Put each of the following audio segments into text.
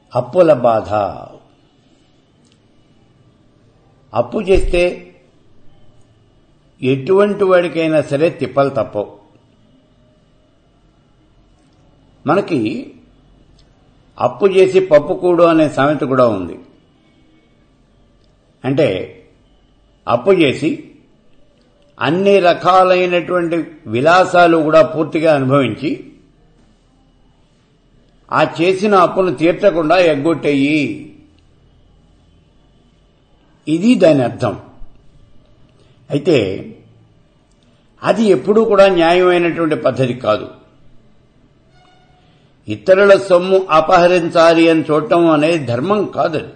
అప్పుల బాధ అప్పు చేస్తే ఎటువంటి వాడికైనా సరే తిప్పలు తప్పవు మనకి అప్పు చేసి పప్పు కూడు అనే సామెత కూడా ఉంది అంటే అప్పు చేసి అన్ని రకాలైనటువంటి విలాసాలు కూడా పూర్తిగా అనుభవించి ఆ చేసిన అప్పును తీర్చకుండా ఎగ్గొట్టేయి ఇది దాని అర్థం అయితే అది ఎప్పుడూ కూడా న్యాయమైనటువంటి పద్ధతి కాదు ఇతరుల సొమ్ము అపహరించాలి అని చూడటం అనేది ధర్మం కాదది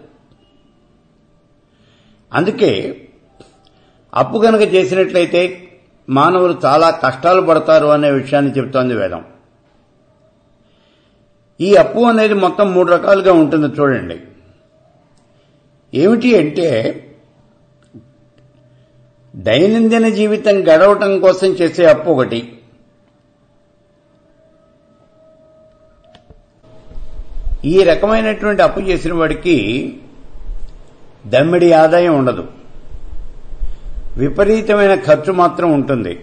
అందుకే అప్పు కనుక చేసినట్లయితే మానవులు చాలా కష్టాలు పడతారు అనే విషయాన్ని చెబుతోంది వేదం ఈ అప్పు అనేది మొత్తం మూడు రకాలుగా ఉంటుంది చూడండి ఏమిటి అంటే దైనందిన జీవితం గడవటం కోసం చేసే అప్పు ఒకటి ఈ రకమైనటువంటి అప్పు చేసిన వాడికి దమ్మిడి ఆదాయం ఉండదు విపరీతమైన ఖర్చు మాత్రం ఉంటుంది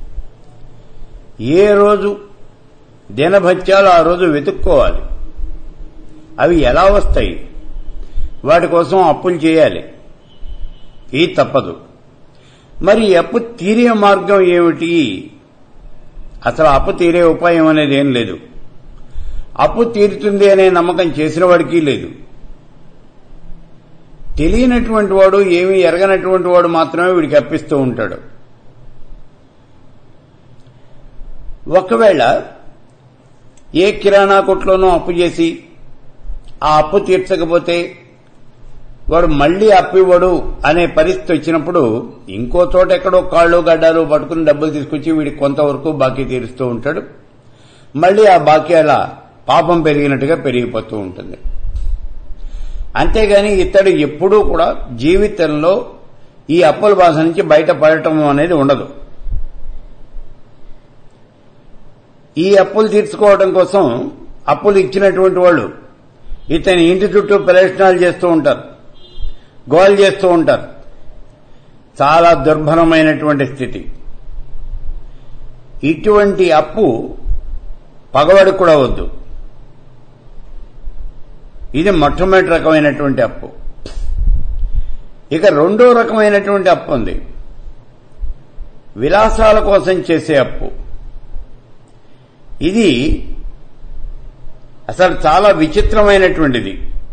ఏ రోజు దినభత్యాలు ఆ రోజు వెతుక్కోవాలి అవి ఎలా వస్తాయి వాటి కోసం అప్పులు చేయాలి ఇది తప్పదు మరి అప్పు తీరే మార్గం ఏమిటి అసలు అప్పు తీరే ఉపాయం అనేది ఏం లేదు అప్పు తీరుతుంది అనే నమ్మకం చేసిన వాడికి లేదు తెలియనటువంటి వాడు ఏమీ ఎరగనటువంటి వాడు మాత్రమే వీడికి అప్పిస్తూ ఉంటాడు ఒకవేళ ఏ కిరాణా కొట్లోనో అప్పు చేసి ఆ అప్పు తీర్చకపోతే వాడు మళ్లీ అప్పివ్వడు అనే పరిస్థితి వచ్చినప్పుడు ఇంకో చోట ఎక్కడో కాళ్ళు గడ్డాలు పట్టుకుని డబ్బులు తీసుకొచ్చి వీడికి కొంతవరకు బాకీ తీరుస్తూ ఉంటాడు మళ్లీ ఆ బాకీ అలా పాపం పెరిగినట్టుగా పెరిగిపోతూ ఉంటుంది అంతేగాని ఇతడు ఎప్పుడూ కూడా జీవితంలో ఈ అప్పుల బాధ నుంచి బయటపడటం అనేది ఉండదు ఈ అప్పులు తీర్చుకోవడం కోసం అప్పులు ఇచ్చినటువంటి వాళ్ళు ఇతని ఇంటి చుట్టూ ప్రదర్శనలు చేస్తూ ఉంటారు గోల్ చేస్తూ ఉంటారు చాలా దుర్భరమైనటువంటి స్థితి ఇటువంటి అప్పు పగవాడు కూడా వద్దు ఇది మొట్టమొదటి రకమైనటువంటి అప్పు ఇక రెండో రకమైనటువంటి అప్పు ఉంది విలాసాల కోసం చేసే అప్పు ఇది అసలు చాలా విచిత్రమైనటువంటిది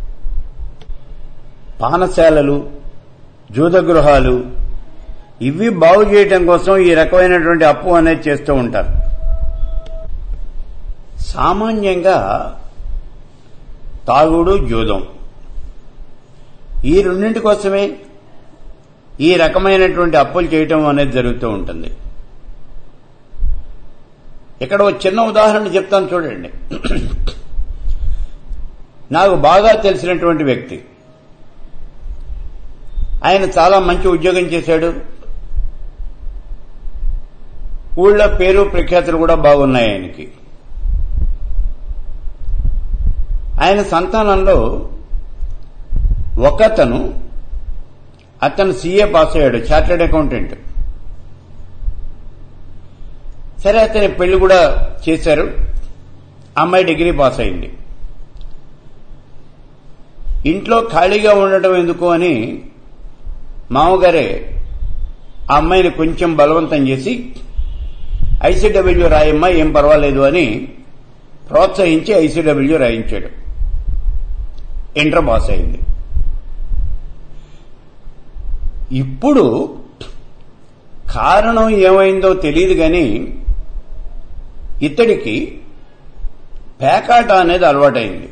పానశాలలు జూదగృహాలు ఇవి బాగు చేయటం కోసం ఈ రకమైనటువంటి అప్పు అనేది చేస్తూ ఉంటారు సామాన్యంగా తాగుడు జూదం ఈ రెండింటి కోసమే ఈ రకమైనటువంటి అప్పులు చేయటం అనేది జరుగుతూ ఉంటుంది ఇక్కడ ఒక చిన్న ఉదాహరణ చెప్తాను చూడండి నాకు బాగా తెలిసినటువంటి వ్యక్తి ఆయన చాలా మంచి ఉద్యోగం చేశాడు ఊళ్ళో పేరు ప్రఖ్యాతులు కూడా బాగున్నాయి ఆయనకి ఆయన సంతానంలో ఒకతను అతను సీఏ పాస్ అయ్యాడు చార్టెడ్ అకౌంటెంట్ సరే అతని పెళ్లి కూడా చేశారు అమ్మాయి డిగ్రీ పాస్ అయింది ఇంట్లో ఖాళీగా ఉండటం ఎందుకు అని మామగారే ఆ అమ్మాయిని కొంచెం బలవంతం చేసి ఐసీడబ్ల్యూ రాయమ్మా ఏం పర్వాలేదు అని ప్రోత్సహించి ఐసీడబ్ల్యూ రాయించాడు ఇంటర్ పాస్ అయింది ఇప్పుడు కారణం ఏమైందో తెలియదు కానీ ఇతడికి పేకాట అనేది అలవాటైంది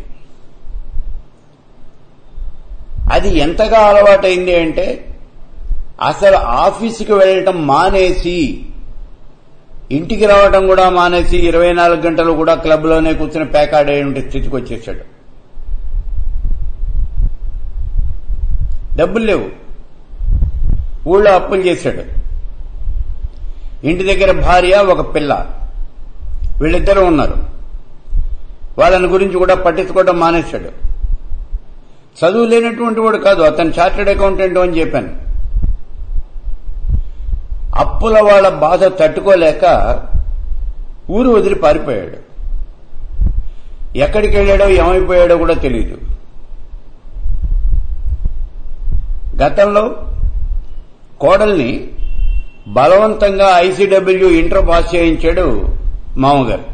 అది ఎంతగా అలవాటైంది అంటే అసలు ఆఫీసుకి వెళ్ళటం మానేసి ఇంటికి రావడం కూడా మానేసి ఇరవై నాలుగు గంటలు కూడా క్లబ్లోనే కూర్చుని పేకాడే స్థితికి వచ్చేసాడు డబ్బులు లేవు ఊళ్ళో అప్పులు చేశాడు ఇంటి దగ్గర భార్య ఒక పిల్ల వీళ్ళిద్దరూ ఉన్నారు వాళ్ళని గురించి కూడా పట్టించుకోవడం మానేశాడు చదువు లేనటువంటి వాడు కాదు అతను చార్టెడ్ అకౌంటెంట్ అని చెప్పాను అప్పుల వాళ్ళ బాధ తట్టుకోలేక ఊరు వదిలి పారిపోయాడు ఎక్కడికి వెళ్ళాడో ఏమైపోయాడో కూడా తెలియదు గతంలో కోడల్ని బలవంతంగా ఐసీడబ్ల్యూ ఇంటర్ పాస్ చేయించాడు మామగారు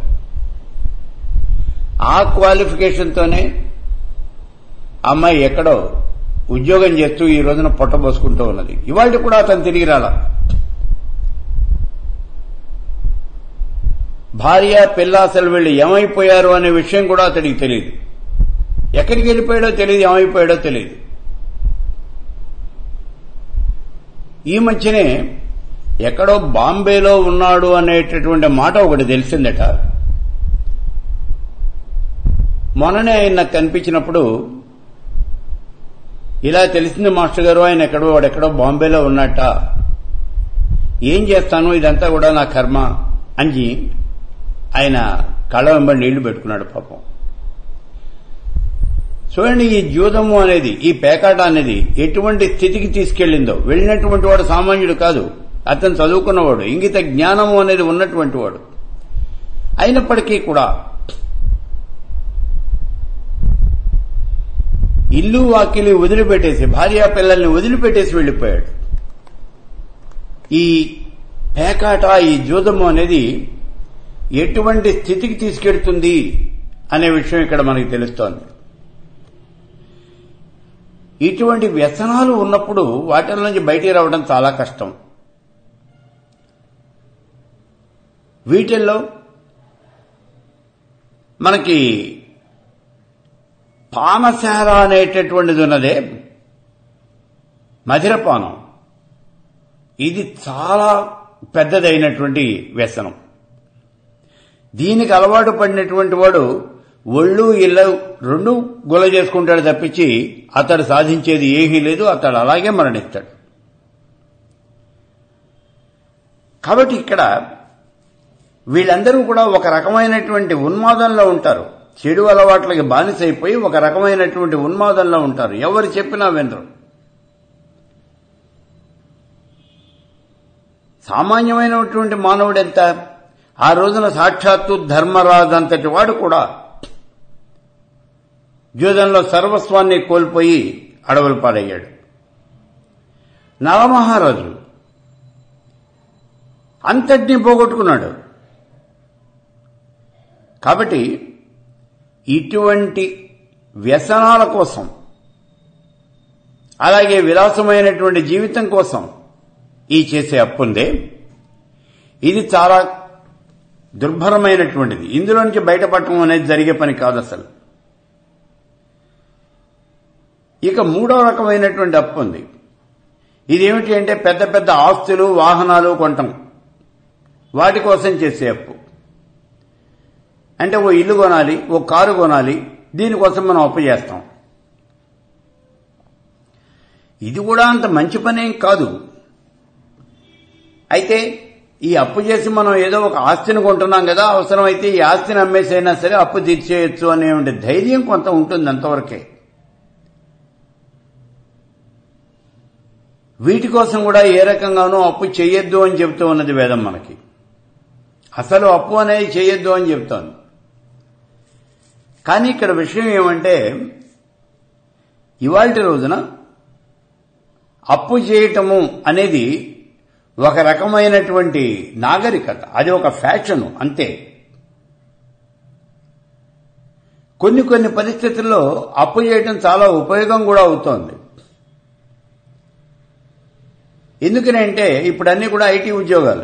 ఆ క్వాలిఫికేషన్తోనే అమ్మాయి ఎక్కడో ఉద్యోగం చేస్తూ ఈ రోజున పొట్టబోసుకుంటూ ఉన్నది ఇవాళ కూడా అతను తిరిగి రాలా భార్య పిల్ల అసలు వీళ్ళు ఏమైపోయారు అనే విషయం కూడా అతడికి తెలియదు ఎక్కడికి వెళ్ళిపోయాడో తెలియదు ఏమైపోయాడో తెలియదు ఈ మధ్యనే ఎక్కడో బాంబేలో ఉన్నాడు అనేటటువంటి మాట ఒకటి తెలిసిందట మొన్ననే ఆయన నాకు కనిపించినప్పుడు ఇలా తెలిసింది మాస్టర్ గారు ఆయన ఎక్కడో వాడెక్కడో బాంబేలో ఉన్నట్ట ఏం చేస్తాను ఇదంతా కూడా నా కర్మ అని ఆయన కళ్ళ వెంబడి నీళ్లు పెట్టుకున్నాడు పాపం చూడండి ఈ జూదము అనేది ఈ పేకాట అనేది ఎటువంటి స్థితికి తీసుకెళ్లిందో వెళ్ళినటువంటి వాడు సామాన్యుడు కాదు అతను చదువుకున్నవాడు ఇంగిత జ్ఞానము అనేది ఉన్నటువంటి వాడు అయినప్పటికీ కూడా ఇల్లు వాకిలి వదిలిపెట్టేసి భార్యా పిల్లల్ని వదిలిపెట్టేసి వెళ్లిపోయాడు ఈ పేకాట ఈ జూదము అనేది ఎటువంటి స్థితికి తీసుకెడుతుంది అనే విషయం ఇక్కడ మనకి తెలుస్తోంది ఇటువంటి వ్యసనాలు ఉన్నప్పుడు వాటి నుంచి బయటికి రావడం చాలా కష్టం వీటిల్లో మనకి పానశాల అనేటటువంటిది ఉన్నదే మధిరపానం ఇది చాలా పెద్దదైనటువంటి వ్యసనం దీనికి అలవాటు పడినటువంటి వాడు ఒళ్ళు ఇళ్ళ రెండు గుల చేసుకుంటాడు తప్పించి అతడు సాధించేది ఏమీ లేదు అతడు అలాగే మరణిస్తాడు కాబట్టి ఇక్కడ వీళ్ళందరూ కూడా ఒక రకమైనటువంటి ఉన్మాదంలో ఉంటారు చెడు అలవాట్లకి బానిసైపోయి ఒక రకమైనటువంటి ఉన్మాదంలో ఉంటారు ఎవరు చెప్పినా వినరు సామాన్యమైనటువంటి మానవుడు ఎంత ఆ రోజున సాక్షాత్తు ధర్మరాజు అంతటి వాడు కూడా జూదంలో సర్వస్వాన్ని కోల్పోయి అడవులు పాలయ్యాడు నలమహారాజు అంతటినీ పోగొట్టుకున్నాడు కాబట్టి ఇటువంటి వ్యసనాల కోసం అలాగే విలాసమైనటువంటి జీవితం కోసం ఈ చేసే అప్పుందే ఇది చాలా దుర్భరమైనటువంటిది ఇందులో నుంచి బయటపడటం అనేది జరిగే పని కాదు అసలు ఇక మూడో రకమైనటువంటి అప్పు ఉంది ఇదేమిటి అంటే పెద్ద పెద్ద ఆస్తులు వాహనాలు కొనటం వాటి కోసం చేసే అప్పు అంటే ఓ ఇల్లు కొనాలి ఓ కారు కొనాలి దీనికోసం మనం అప్పు చేస్తాం ఇది కూడా అంత మంచి పనేం కాదు అయితే ఈ అప్పు చేసి మనం ఏదో ఒక ఆస్తిని కొంటున్నాం కదా అవసరమైతే ఈ ఆస్తిని అమ్మేసైనా సరే అప్పు తీర్చేయచ్చు అనే ధైర్యం కొంత ఉంటుంది అంతవరకే వీటి కోసం కూడా ఏ రకంగానూ అప్పు చేయొద్దు అని చెబుతూ ఉన్నది వేదం మనకి అసలు అప్పు అనేది చేయొద్దు అని చెప్తోంది కానీ ఇక్కడ విషయం ఏమంటే ఇవాళ రోజున అప్పు చేయటము అనేది ఒక రకమైనటువంటి నాగరికత అది ఒక ఫ్యాషన్ అంతే కొన్ని కొన్ని పరిస్థితుల్లో అప్పు చేయటం చాలా ఉపయోగం కూడా అవుతోంది ఎందుకనంటే ఇప్పుడు అన్ని కూడా ఐటీ ఉద్యోగాలు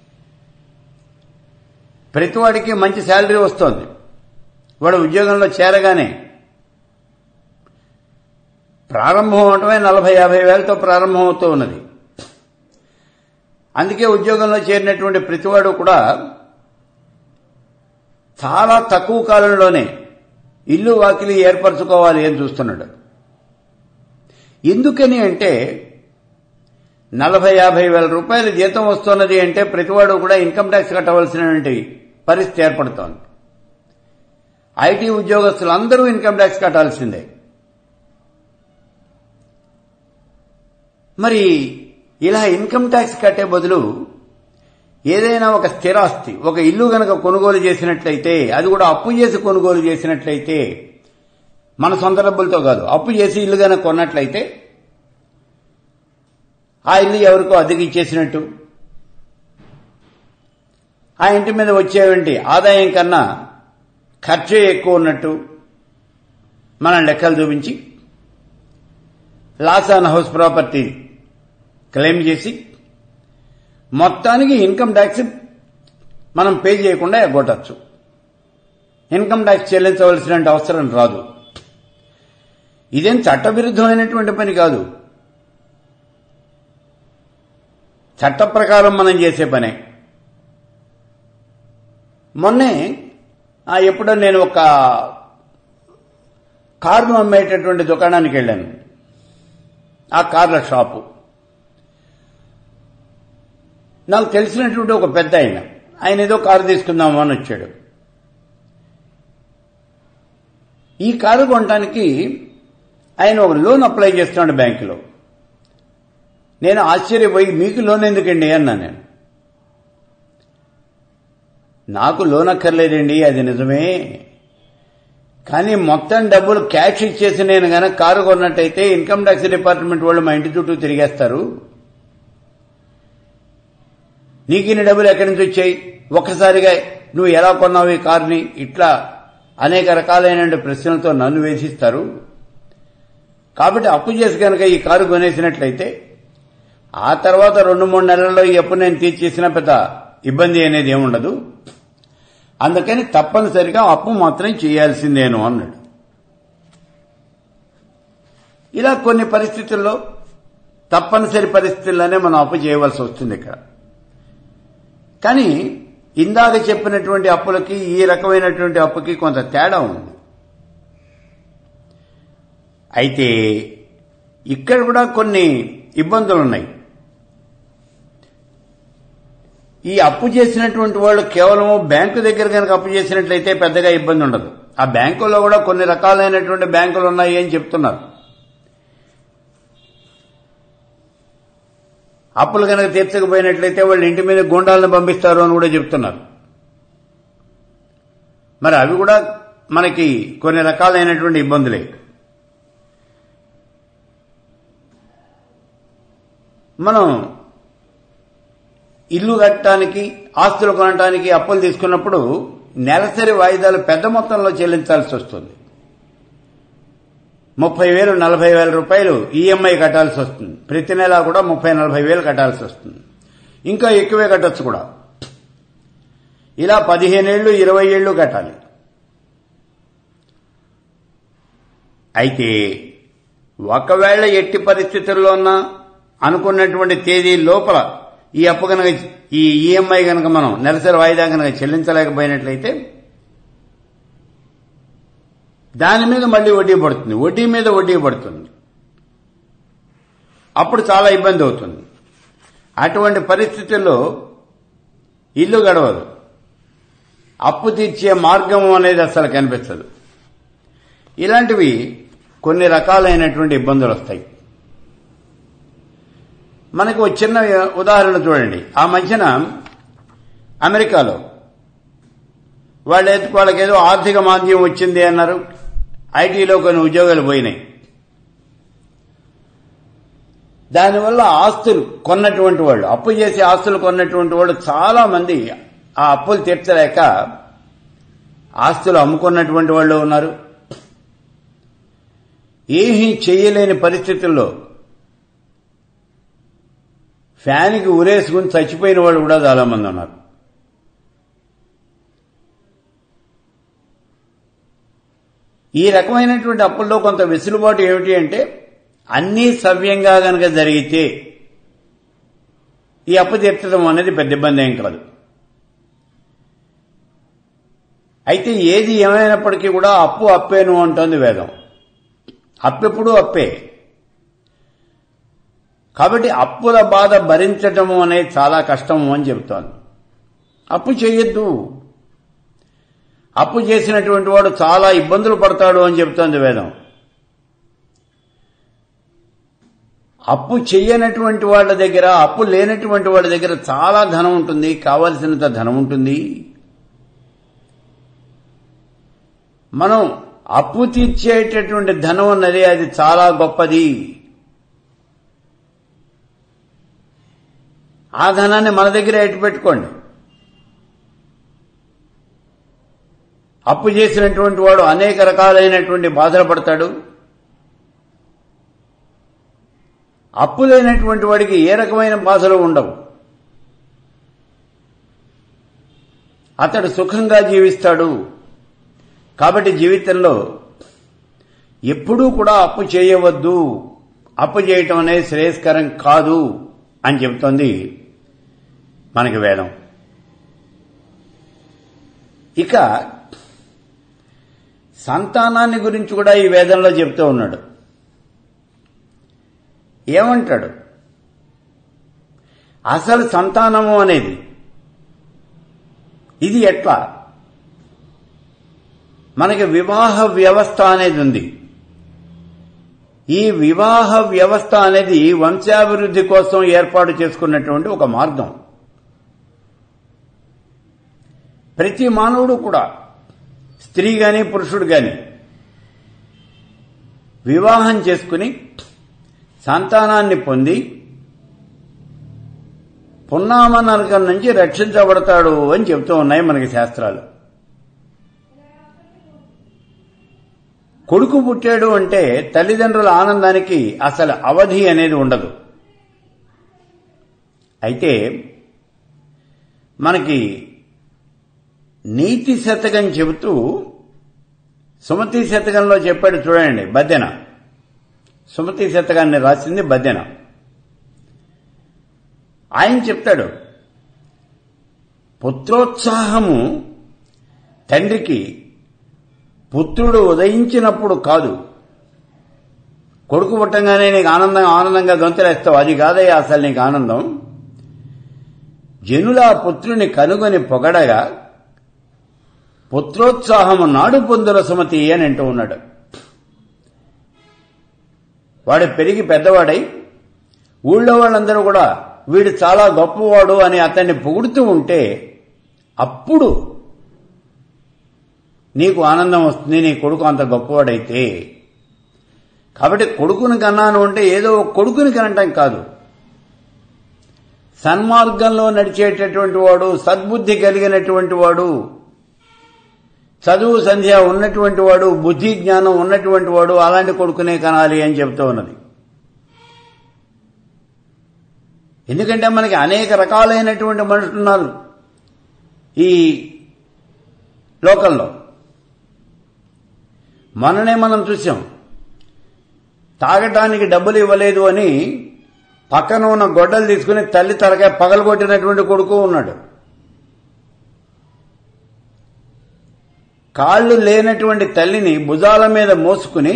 ప్రతివాడికి మంచి శాలరీ వస్తోంది వాడు ఉద్యోగంలో చేరగానే ప్రారంభం అవటమే నలభై యాభై వేలతో ప్రారంభం అవుతూ ఉన్నది అందుకే ఉద్యోగంలో చేరినటువంటి ప్రతివాడు కూడా చాలా తక్కువ కాలంలోనే ఇల్లు వాకిలి ఏర్పరచుకోవాలి అని చూస్తున్నాడు ఎందుకని అంటే నలభై యాభై వేల రూపాయల జీతం వస్తున్నది అంటే ప్రతివాడు కూడా ఇన్కమ్ ట్యాక్స్ కట్టవలసినటువంటి పరిస్థితి ఏర్పడుతోంది ఐటీ ఉద్యోగస్తులందరూ ఇన్కమ్ ట్యాక్స్ కట్టాల్సిందే మరి ఇలా ఇన్కమ్ ట్యాక్స్ కట్టే బదులు ఏదైనా ఒక స్థిరాస్తి ఒక ఇల్లు గనక కొనుగోలు చేసినట్లయితే అది కూడా అప్పు చేసి కొనుగోలు చేసినట్లయితే మన సొంత డబ్బులతో కాదు అప్పు చేసి ఇల్లు గనక కొన్నట్లయితే ఆ ఇల్లు ఎవరికో అద్దెకి ఇచ్చేసినట్టు ఆ ఇంటి మీద వచ్చేవంటి ఆదాయం కన్నా ఖర్చు ఎక్కువ ఉన్నట్టు మనం లెక్కలు చూపించి loss on house property claim చేసి మొత్తానికి ఇన్కమ్ ట్యాక్స్ మనం పే చేయకుండా ఎగ్గొట్టచ్చు ఇన్కమ్ ట్యాక్స్ చెల్లించవలసిన అవసరం రాదు ఇదేం చట్టవిరుద్ధమైనటువంటి పని కాదు చట్ట ప్రకారం మనం చేసే పనే మొన్నే ఎప్పుడో నేను ఒక కార్ను అమ్మేటటువంటి దుకాణానికి వెళ్ళాను ఆ కార్ల షాపు నాకు తెలిసినటువంటి ఒక పెద్ద ఆయన ఆయన ఏదో కారు తీసుకుందాము అని వచ్చాడు ఈ కారు కొనడానికి ఆయన ఒక లోన్ అప్లై చేస్తున్నాడు బ్యాంకులో నేను ఆశ్చర్యపోయి మీకు లోన్ ఎందుకండి అన్నా నేను నాకు లోన్ అక్కర్లేదండి అది నిజమే కానీ మొత్తం డబ్బులు క్యాష్ ఇచ్చేసి నేను గనక కారు కొన్నట్టయితే ఇన్కమ్ ట్యాక్స్ డిపార్ట్మెంట్ వాళ్ళు మా ఇంటి చుట్టూ తిరిగేస్తారు నీకు ఇన్ని డబ్బులు ఎక్కడి నుంచి వచ్చాయి ఒక్కసారిగా నువ్వు ఎలా కొన్నావు ఈ కారుని ఇట్లా అనేక రకాలైన ప్రశ్నలతో నన్ను వేధిస్తారు కాబట్టి అప్పు చేసి కనుక ఈ కారు కొనేసినట్లయితే ఆ తర్వాత రెండు మూడు నెలల్లో ఈ అప్పు నేను తీర్చేసిన పెద్ద ఇబ్బంది అనేది ఏముండదు అందుకని తప్పనిసరిగా అప్పు మాత్రం చేయాల్సిందేను అన్నాడు ఇలా కొన్ని పరిస్థితుల్లో తప్పనిసరి పరిస్థితుల్లోనే మనం అప్పు చేయవలసి వస్తుంది ఇక్కడ కానీ ఇందాక చెప్పినటువంటి అప్పులకి ఈ రకమైనటువంటి అప్పుకి కొంత తేడా ఉంది అయితే ఇక్కడ కూడా కొన్ని ఇబ్బందులు ఉన్నాయి ఈ అప్పు చేసినటువంటి వాళ్ళు కేవలం బ్యాంకు దగ్గర కనుక అప్పు చేసినట్లయితే పెద్దగా ఇబ్బంది ఉండదు ఆ బ్యాంకుల్లో కూడా కొన్ని రకాలైనటువంటి బ్యాంకులు ఉన్నాయి అని చెప్తున్నారు అప్పులు కనుక తీర్చకపోయినట్లయితే వాళ్ళు ఇంటి మీద గుండాలను పంపిస్తారు అని కూడా చెప్తున్నారు మరి అవి కూడా మనకి కొన్ని రకాలైనటువంటి ఇబ్బందులే మనం ఇల్లు కట్టడానికి ఆస్తులు కొనడానికి అప్పులు తీసుకున్నప్పుడు నెలసరి వాయిదాలు పెద్ద మొత్తంలో చెల్లించాల్సి వస్తుంది ముప్పై వేలు నలభై వేల రూపాయలు ఈఎంఐ కట్టాల్సి వస్తుంది ప్రతి నెల కూడా ముప్పై నలభై వేలు కట్టాల్సి వస్తుంది ఇంకా ఎక్కువే కట్టొచ్చు కూడా ఇలా పదిహేనేళ్లు ఇరవై ఏళ్లు కట్టాలి అయితే ఒకవేళ ఎట్టి పరిస్థితుల్లోన్నా అనుకున్నటువంటి తేదీ లోపల ఈ అప్పు కనుక ఈ ఈఎంఐ కనుక మనం నెలసరి వాయిదా కనుక చెల్లించలేకపోయినట్లయితే దాని మీద మళ్ళీ వడ్డీ పడుతుంది వడ్డీ మీద వడ్డీ పడుతుంది అప్పుడు చాలా ఇబ్బంది అవుతుంది అటువంటి పరిస్థితుల్లో ఇల్లు గడవదు అప్పు తీర్చే మార్గం అనేది అసలు కనిపించదు ఇలాంటివి కొన్ని రకాలైనటువంటి ఇబ్బందులు వస్తాయి మనకు ఒక చిన్న ఉదాహరణ చూడండి ఆ మధ్యన అమెరికాలో వాళ్ళ వాళ్ళకేదో ఆర్థిక మాంద్యం వచ్చింది అన్నారు ఐటీలో కొన్ని ఉద్యోగాలు పోయినాయి దానివల్ల ఆస్తులు కొన్నటువంటి వాళ్ళు అప్పు చేసి ఆస్తులు కొన్నటువంటి వాళ్ళు చాలా మంది ఆ అప్పులు తీర్చలేక ఆస్తులు అమ్ముకున్నటువంటి వాళ్ళు ఉన్నారు ఏమీ చేయలేని పరిస్థితుల్లో ఫ్యాన్కి ఉరేసుకుని చచ్చిపోయిన వాళ్ళు కూడా చాలా మంది ఉన్నారు ఈ రకమైనటువంటి అప్పుల్లో కొంత వెసులుబాటు ఏమిటి అంటే అన్నీ సవ్యంగా గనక జరిగితే ఈ అప్పు తీర్చడం అనేది పెద్ద ఇబ్బంది ఏం కాదు అయితే ఏది ఏమైనప్పటికీ కూడా అప్పు అప్పేను అంటోంది వేదం అప్పెప్పుడు అప్పే కాబట్టి అప్పుల బాధ భరించటము అనేది చాలా కష్టము అని చెబుతోంది అప్పు చేయొద్దు అప్పు చేసినటువంటి వాడు చాలా ఇబ్బందులు పడతాడు అని చెబుతోంది వేదం అప్పు చెయ్యనటువంటి వాళ్ళ దగ్గర అప్పు లేనటువంటి వాళ్ళ దగ్గర చాలా ధనం ఉంటుంది కావలసినంత ధనం ఉంటుంది మనం అప్పు తీర్చేటటువంటి ధనం అన్నది అది చాలా గొప్పది ఆ ధనాన్ని మన దగ్గర ఎటు పెట్టుకోండి అప్పు చేసినటువంటి వాడు అనేక రకాలైనటువంటి బాధలు పడతాడు అప్పు లేనటువంటి వాడికి ఏ రకమైన బాధలు ఉండవు అతడు సుఖంగా జీవిస్తాడు కాబట్టి జీవితంలో ఎప్పుడూ కూడా అప్పు చేయవద్దు అప్పు చేయటం అనేది శ్రేయస్కరం కాదు అని చెబుతోంది మనకి వేదం ఇక సంతానాన్ని గురించి కూడా ఈ వేదంలో చెప్తూ ఉన్నాడు ఏమంటాడు అసలు సంతానము అనేది ఇది ఎట్లా మనకి వివాహ వ్యవస్థ అనేది ఉంది ఈ వివాహ వ్యవస్థ అనేది వంశాభివృద్ధి కోసం ఏర్పాటు చేసుకున్నటువంటి ఒక మార్గం ప్రతి మానవుడు కూడా స్త్రీ గాని పురుషుడు గాని వివాహం చేసుకుని సంతానాన్ని పొంది పున్నామ నరకం నుంచి రక్షించబడతాడు అని చెబుతూ ఉన్నాయి మనకి శాస్త్రాలు కొడుకు పుట్టాడు అంటే తల్లిదండ్రుల ఆనందానికి అసలు అవధి అనేది ఉండదు అయితే మనకి నీతి శతకం చెబుతూ సుమతి శతకంలో చెప్పాడు చూడండి బద్దెన సుమతి శతకాన్ని రాసింది బద్దెన ఆయన చెప్తాడు పుత్రోత్సాహము తండ్రికి పుత్రుడు ఉదయించినప్పుడు కాదు కొడుకు పుట్టంగానే నీకు ఆనందం ఆనందంగా గొంతులేస్తావు అది కాదయ్యా అసలు నీకు ఆనందం జనుల పుత్రుని కనుగొని పొగడగా పుత్రోత్సాహము నాడు పొందుల సుమతి అని అంటూ ఉన్నాడు వాడు పెరిగి పెద్దవాడై ఊళ్ళో వాళ్ళందరూ కూడా వీడు చాలా గొప్పవాడు అని అతన్ని పొగుడుతూ ఉంటే అప్పుడు నీకు ఆనందం వస్తుంది నీ కొడుకు అంత గొప్పవాడైతే కాబట్టి కొడుకుని కన్నాను అంటే ఏదో ఒక కొడుకుని కనటం కాదు సన్మార్గంలో నడిచేటటువంటి వాడు సద్బుద్ధి కలిగినటువంటి వాడు చదువు సంధ్య ఉన్నటువంటి వాడు బుద్ధి జ్ఞానం ఉన్నటువంటి వాడు అలాంటి కొడుకునే కనాలి అని చెబుతూ ఉన్నది ఎందుకంటే మనకి అనేక రకాలైనటువంటి మనుషులు ఉన్నారు ఈ లోకంలో మననే మనం చూసాం తాగటానికి డబ్బులు ఇవ్వలేదు అని పక్కన ఉన్న గొడ్డలు తీసుకుని తల్లి తలకాయ పగలగొట్టినటువంటి కొడుకు ఉన్నాడు కాళ్ళు లేనటువంటి తల్లిని భుజాల మీద మోసుకుని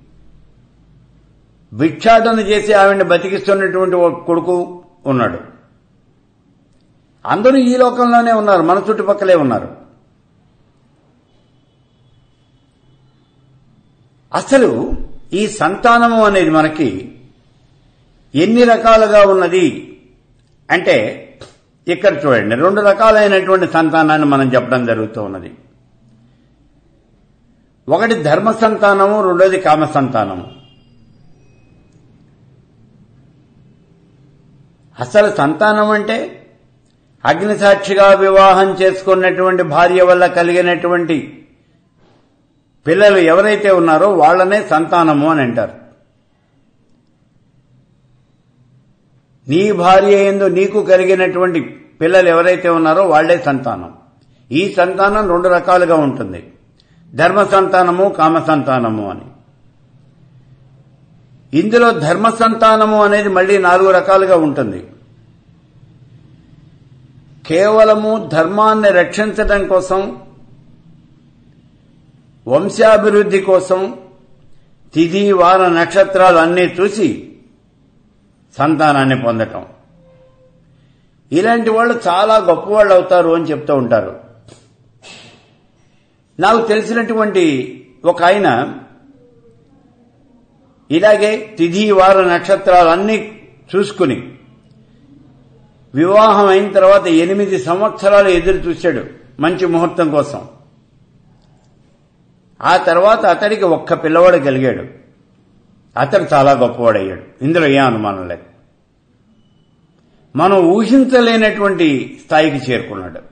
భిక్షాటన చేసి ఆవిడ్ని బతికిస్తున్నటువంటి ఒక కొడుకు ఉన్నాడు అందరూ ఈ లోకంలోనే ఉన్నారు మన చుట్టుపక్కలే ఉన్నారు అసలు ఈ సంతానము అనేది మనకి ఎన్ని రకాలుగా ఉన్నది అంటే ఇక్కడ చూడండి రెండు రకాలైనటువంటి సంతానాన్ని మనం చెప్పడం జరుగుతూ ఉన్నది ఒకటి ధర్మ సంతానము రెండోది కామ సంతానము అసలు సంతానం అంటే అగ్నిసాక్షిగా వివాహం చేసుకున్నటువంటి భార్య వల్ల కలిగినటువంటి పిల్లలు ఎవరైతే ఉన్నారో వాళ్లనే సంతానము అని అంటారు నీ భార్య ఎందు నీకు కలిగినటువంటి పిల్లలు ఎవరైతే ఉన్నారో వాళ్లే సంతానం ఈ సంతానం రెండు రకాలుగా ఉంటుంది ధర్మ సంతానము కామ సంతానము అని ఇందులో ధర్మ సంతానము అనేది మళ్ళీ నాలుగు రకాలుగా ఉంటుంది కేవలము ధర్మాన్ని రక్షించడం కోసం వంశాభివృద్ధి కోసం తిథి వార నక్షత్రాలు అన్నీ చూసి సంతానాన్ని పొందటం ఇలాంటి వాళ్ళు చాలా గొప్పవాళ్ళు అవుతారు అని చెప్తూ ఉంటారు నాకు తెలిసినటువంటి ఒక ఆయన ఇలాగే తిథి వార నక్షత్రాలు అన్ని చూసుకుని వివాహం అయిన తర్వాత ఎనిమిది సంవత్సరాలు ఎదురు చూశాడు మంచి ముహూర్తం కోసం ఆ తర్వాత అతడికి ఒక్క పిల్లవాడు కలిగాడు అతడు చాలా గొప్పవాడయ్యాడు ఇందులో ఏ అనుమానం లేదు మనం ఊహించలేనటువంటి స్థాయికి చేరుకున్నాడు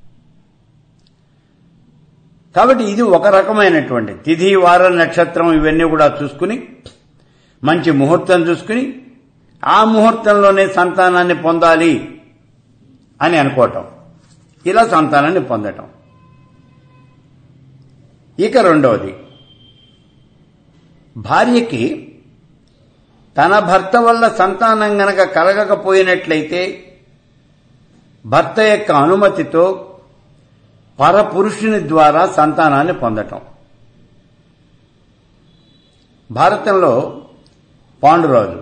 కాబట్టి ఇది ఒక రకమైనటువంటి తిథి వార నక్షత్రం ఇవన్నీ కూడా చూసుకుని మంచి ముహూర్తం చూసుకుని ఆ ముహూర్తంలోనే సంతానాన్ని పొందాలి అని అనుకోవటం ఇలా సంతానాన్ని పొందటం ఇక రెండవది భార్యకి తన భర్త వల్ల సంతానం గనక కలగకపోయినట్లయితే భర్త యొక్క అనుమతితో పరపురుషుని ద్వారా సంతానాన్ని పొందటం భారతంలో పాండురాజు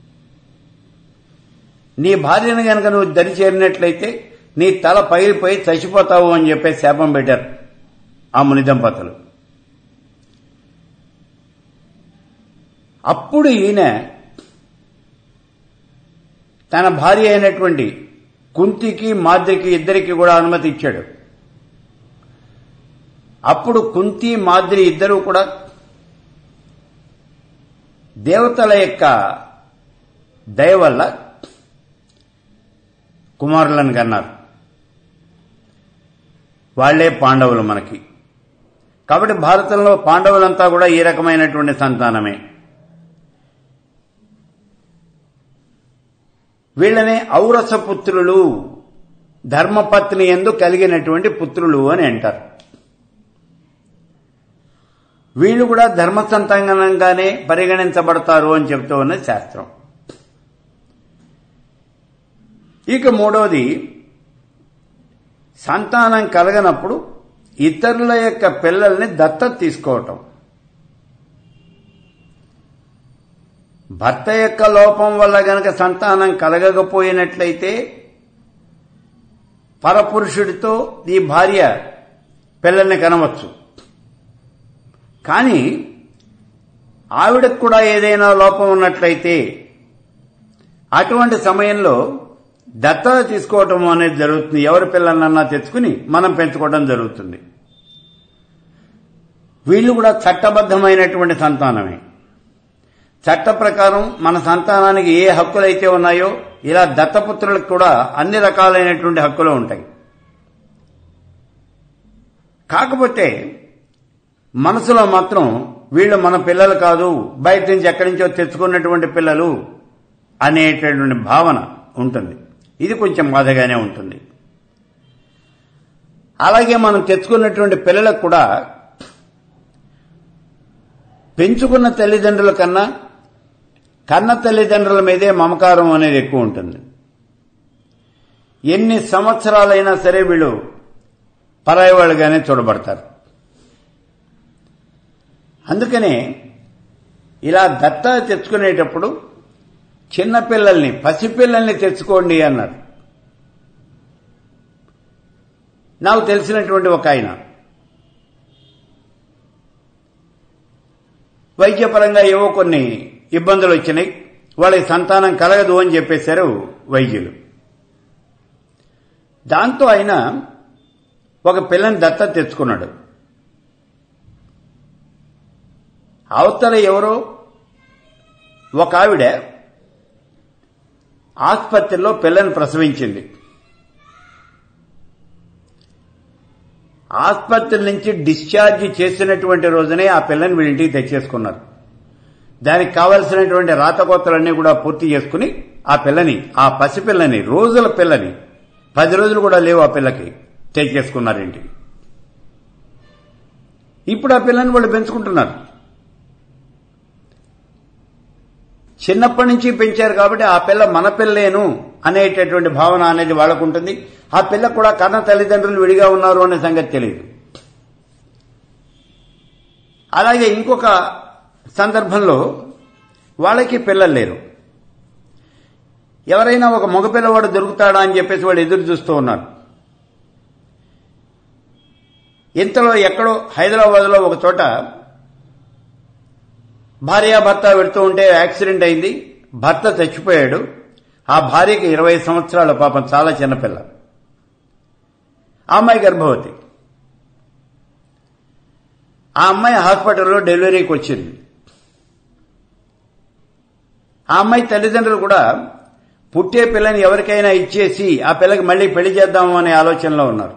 నీ భార్యను గనక నువ్వు దరి చేరినట్లయితే నీ తల పగిలిపోయి చచ్చిపోతావు అని చెప్పే శాపం పెట్టారు ఆ ముని దంపతులు అప్పుడు ఈయన తన భార్య అయినటువంటి కుంతికి మాద్రికి ఇద్దరికి కూడా అనుమతి ఇచ్చాడు అప్పుడు కుంతి మాద్రి ఇద్దరూ కూడా దేవతల యొక్క దయ వల్ల కుమారులను కన్నారు వాళ్లే పాండవులు మనకి కాబట్టి భారతంలో పాండవులంతా కూడా ఈ రకమైనటువంటి సంతానమే వీళ్ళనే ఔరస పుత్రులు ధర్మపత్ని ఎందు కలిగినటువంటి పుత్రులు అని అంటారు వీళ్ళు కూడా ధర్మ సంతానంగానే పరిగణించబడతారు అని చెప్తూ ఉన్న శాస్త్రం ఇక మూడవది సంతానం కలగనప్పుడు ఇతరుల యొక్క పిల్లల్ని దత్తత తీసుకోవటం భర్త యొక్క లోపం వల్ల గనక సంతానం కలగకపోయినట్లయితే పరపురుషుడితో ఈ భార్య పిల్లల్ని కనవచ్చు కానీ ఆవిడకు కూడా ఏదైనా లోపం ఉన్నట్లయితే అటువంటి సమయంలో దత్తత తీసుకోవటం అనేది జరుగుతుంది ఎవరి పిల్లలన్నా తెచ్చుకుని మనం పెంచుకోవడం జరుగుతుంది వీళ్ళు కూడా చట్టబద్ధమైనటువంటి సంతానమే చట్ట ప్రకారం మన సంతానానికి ఏ హక్కులైతే ఉన్నాయో ఇలా దత్తపుత్రులకు కూడా అన్ని రకాలైనటువంటి హక్కులు ఉంటాయి కాకపోతే మనసులో మాత్రం వీళ్ళు మన పిల్లలు కాదు బయట నుంచి ఎక్కడి నుంచో తెచ్చుకున్నటువంటి పిల్లలు అనేటటువంటి భావన ఉంటుంది ఇది కొంచెం బాధగానే ఉంటుంది అలాగే మనం తెచ్చుకున్నటువంటి పిల్లలకు కూడా పెంచుకున్న తల్లిదండ్రుల కన్నా కన్న తల్లిదండ్రుల మీదే మమకారం అనేది ఎక్కువ ఉంటుంది ఎన్ని సంవత్సరాలైనా సరే వీళ్ళు పరాయి వాళ్ళుగానే చూడబడతారు అందుకనే ఇలా దత్త తెచ్చుకునేటప్పుడు చిన్నపిల్లల్ని పసిపిల్లల్ని తెచ్చుకోండి అన్నారు నాకు తెలిసినటువంటి ఒక ఆయన వైద్యపరంగా ఏవో కొన్ని ఇబ్బందులు వచ్చినాయి వాళ్ళకి సంతానం కలగదు అని చెప్పేశారు వైద్యులు దాంతో ఆయన ఒక పిల్లని దత్త తెచ్చుకున్నాడు అవతల ఎవరో ఒక ఆవిడ ఆసుపత్రిలో పిల్లని ప్రసవించింది ఆసుపత్రి నుంచి డిశ్చార్జ్ చేసినటువంటి రోజునే ఆ పిల్లని వీళ్ళింటికి తెచ్చేసుకున్నారు దానికి కావలసినటువంటి రాతకోతలన్నీ కూడా పూర్తి చేసుకుని ఆ పిల్లని ఆ పసిపిల్లని రోజుల పిల్లని పది రోజులు కూడా లేవు ఆ పిల్లకి తెచ్చేసుకున్నారు ఇంటికి ఇప్పుడు ఆ పిల్లని వాళ్ళు పెంచుకుంటున్నారు చిన్నప్పటి నుంచి పెంచారు కాబట్టి ఆ పిల్ల మన పిల్లేను అనేటటువంటి భావన అనేది వాళ్ళకు ఉంటుంది ఆ పిల్ల కూడా కన్న తల్లిదండ్రులు విడిగా ఉన్నారు అనే సంగతి తెలియదు అలాగే ఇంకొక సందర్భంలో వాళ్ళకి పిల్లలు లేరు ఎవరైనా ఒక మగపిల్లవాడు దొరుకుతాడా అని చెప్పేసి వాళ్ళు ఎదురు చూస్తూ ఉన్నారు ఇంతలో ఎక్కడో హైదరాబాద్లో ఒక చోట భార్యాభర్త పెడుతూ ఉంటే యాక్సిడెంట్ అయింది భర్త చచ్చిపోయాడు ఆ భార్యకి ఇరవై సంవత్సరాల పాపం చాలా చిన్నపిల్ల ఆ అమ్మాయి గర్భవతి ఆ అమ్మాయి హాస్పిటల్లో డెలివరీకి వచ్చింది ఆ అమ్మాయి తల్లిదండ్రులు కూడా పుట్టే పిల్లని ఎవరికైనా ఇచ్చేసి ఆ పిల్లకి మళ్ళీ పెళ్లి చేద్దాము అనే ఆలోచనలో ఉన్నారు